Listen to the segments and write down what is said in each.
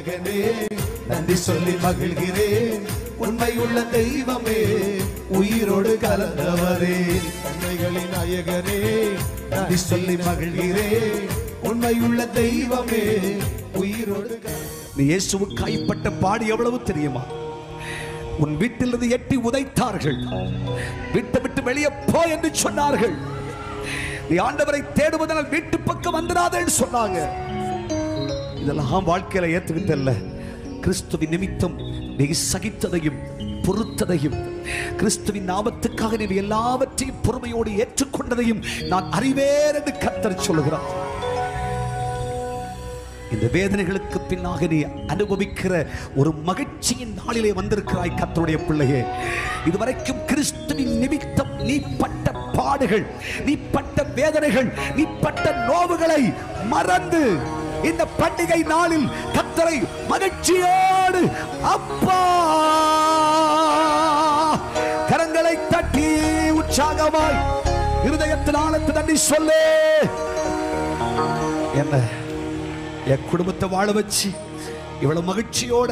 நாயகனே நன்றி சொல்லி மகிழ்கிறேன் உண்மையுள்ள தெய்வமே உயிரோடு கலந்தவரே நன்மைகளின் நாயகனே நன்றி சொல்லி மகிழ்கிறேன் உண்மையுள்ள தெய்வமே உயிரோடு கலந்த- நீ இயேசுவுக்காய்ப்பட்ட பாடு எவ்வளவு தெரியுமா உன் வீட்டிலிருந்து எட்டி உதைத்தார்கள் வீட்டை விட்டு வெளியே போ என்று சொன்னார்கள் நீ ஆண்டவரை தேடுவதனால் வீட்டு பக்கம் வந்துடாதேன்னு சொன்னாங்க இதெல்லாம் வாழ்க்கையில ஏத்துக்கிட்டல்ல கிறிஸ்துவின் நிமித்தம் நீ சகித்ததையும் பொறுத்ததையும் கிறிஸ்துவின் நாமத்துக்காக நீ எல்லாவற்றையும் பொறுமையோடு ஏற்றுக்கொண்டதையும் நான் அறிவேன் என்று கத்தர் சொல்லுகிறான் இந்த வேதனைகளுக்கு பின்னாக நீ அனுபவிக்கிற ஒரு மகிழ்ச்சியின் நாளிலே வந்திருக்கிறாய் கத்தருடைய பிள்ளையே இதுவரைக்கும் கிறிஸ்துவின் நிமித்தம் நீ பட்ட பாடுகள் நீ பட்ட வேதனைகள் நீ பட்ட நோவுகளை மறந்து இந்த பண்டிகை நாளில் கத்தரை மகிழ்ச்சியோடு அப்பா கரங்களை தட்டி உற்சாகமாய் இருதயத்தில் ஆழத்து நன்றி சொல்லு என்ன என் குடும்பத்தை வாழ வச்சு இவ்வளவு மகிழ்ச்சியோட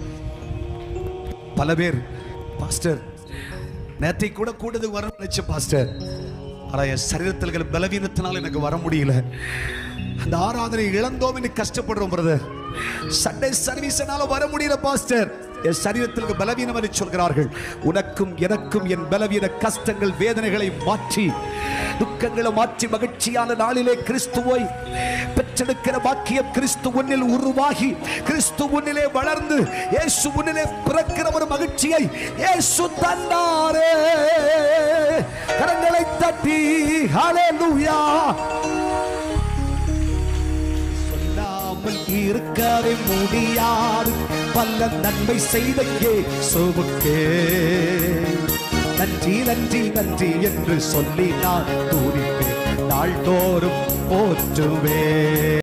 பல பேர் பாஸ்டர் நேத்தை கூட கூடது வர நினைச்ச பாஸ்டர் ஆனா என் சரீரத்தில் இருக்கிற பலவீனத்தினால எனக்கு வர முடியல அந்த ஆராதனை இழந்தோம் என்று கஷ்டப்படுறோம் பிரதர் சண்டே சர்வீஸ்னால வர முடியல பாஸ்டர் என் சரீரத்திற்கு பலவீனம் என்று சொல்கிறார்கள் உனக்கும் எனக்கும் என் பலவீன கஷ்டங்கள் வேதனைகளை மாற்றி துக்கங்களை மாற்றி மகிழ்ச்சியான நாளிலே கிறிஸ்துவை பெற்றெடுக்கிற பாக்கியம் கிறிஸ்து உன்னில் உருவாகி கிறிஸ்து உன்னிலே வளர்ந்து இயேசு உன்னிலே பிறக்கிற ஒரு மகிழ்ச்சியை இயேசு தந்தாரே கரங்களை தட்டி ஹalleluya சொல்லாமல் இருக்கவே முடியாது பல நன்மை செய்த இயேசுவுக்கே நன்றி நன்றி நன்றி என்று சொல்லி நான் துதிப்பேன் நாள்தோறும் போற்றுவேன்